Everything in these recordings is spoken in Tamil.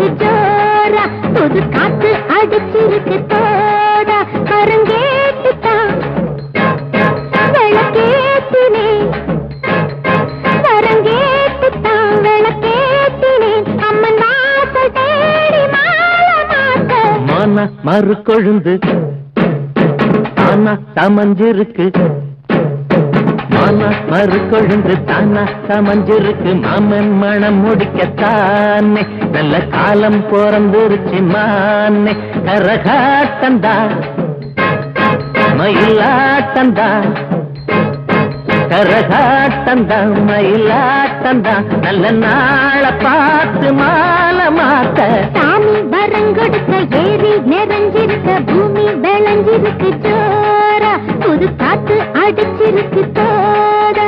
மறைஞ்சிருக்கு ஜோரா புது காத்து அடிச்சிருக்கு தோடா கரங்கேட்டுத்தான் விளக்கேத்தினேன் கரங்கேட்டுத்தான் விளக்கேத்தினேன் அம்மன் வாசல் தேடி மாலை மாத்த மான மறு கொழுந்து தானா தமஞ்சிருக்கு மான மறு கொழுந்து தானா தமஞ்சிருக்கு மாமன் மனம் முடிக்கத்தானே நல்ல காலம் பிறந்துருச்சு மானே கரகாட்டந்தா மயிலாட்டந்தா கரகாட்டந்தா மயிலாட்டந்தா நல்ல நாளை பார்த்து மாலை மாத்த சாமி வரங்கொடுக்க ஏரி நிறைஞ்சிருக்க பூமி விளைஞ்சிருக்கு ஜோரா புது காத்து அடிச்சிருக்கு தோடா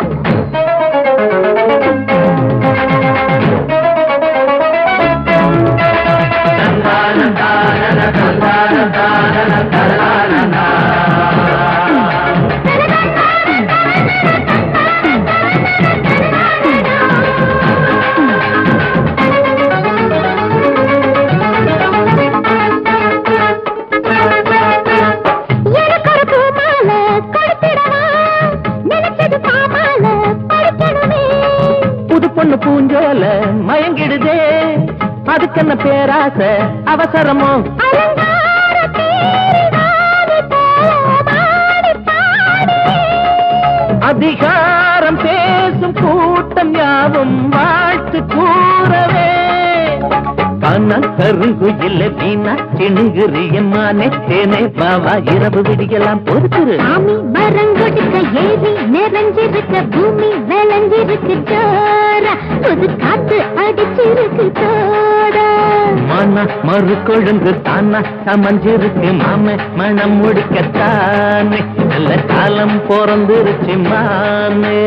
எனக்கு ஒரு பூமாலை கொடுத்திடவா நினைச்சது பாமாலை படிக்கணுமே புது பொண்ணு பூஞ்சோல மயங்கிடுதே அதுக்கு என்ன பேராசை அவசரமோ அலங்கார தேரினாலே போமாடி பாடி அதிகாரம் பேசும் கூட்டம் யாவும் வாழ்த்து கூறவே கண்ணன் கருங்குயில் வீணா சிணுங்குரியம்மானே தேனே பாவா இரவு விடியலாம் பொறுத்துரு சாமி வரங்கொடுக்க ஏரி நிறைஞ்சிருக்க பூமி விளைஞ்சிருக்கு ஜோரா புது காத்து அடிச்சிருக்கு தோடா மன மறு கொழுந்து தானா சமஞ்சிருக்கு மாம மனம் முடிக்கத்தானே நல்ல காலம் பிறந்துருச்சு மாமே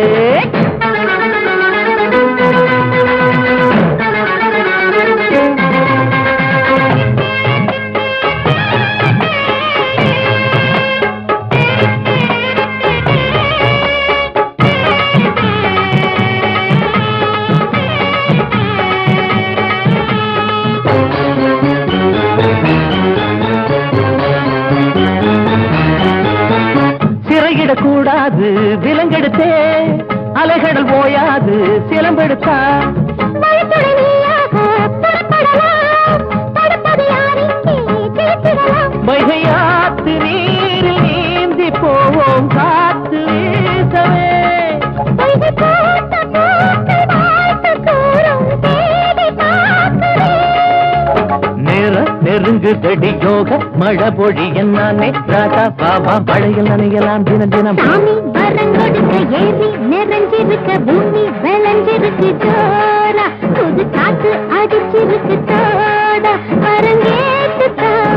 சிறையிடக்கூடாது விலங்கெடுத்தே அலைகடல் ஓயாது சிலம்பெடுத்தா வழித்துணை நீயாக புறப்படலாம் தடுப்பது யாரிங்கே ஜெயித்திடலாம் வைகையாத்து நீரில் நீந்தி போவோம் காத்து வீசவே பொய்கை போட்ட போட்டு வாழ்த்து கூறும் தேடி பார்க்கிறேன் நேர நெருங்குதடி யோக மழை பொழி என்னானே ராதா பாபா மழையில் நனையலாம் தினம் தினம் சாமி வரங்கொடுக்க ஏரி நிறைஞ்சிருக்க பூமி விளைஞ்சிருக்கு ஜோரா புது காத்து அடிச்சிருக்கு தோடா வரங்கேட்டுத்தான்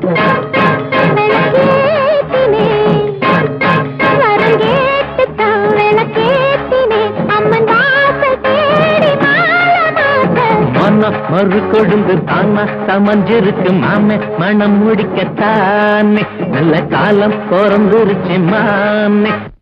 விளக்கேத்தினேன் வரங்கேட்டுத்தான் விளக்கேத்தினேன் அம்மன் வாசல் தேடி மாலை மாத்த மன மறு கொழுந்து தானா சமஞ்சிருக்கு மாமே மனம் முடிக்கத்தானே நல்ல காலம் பிறந்துருச்சு மாமே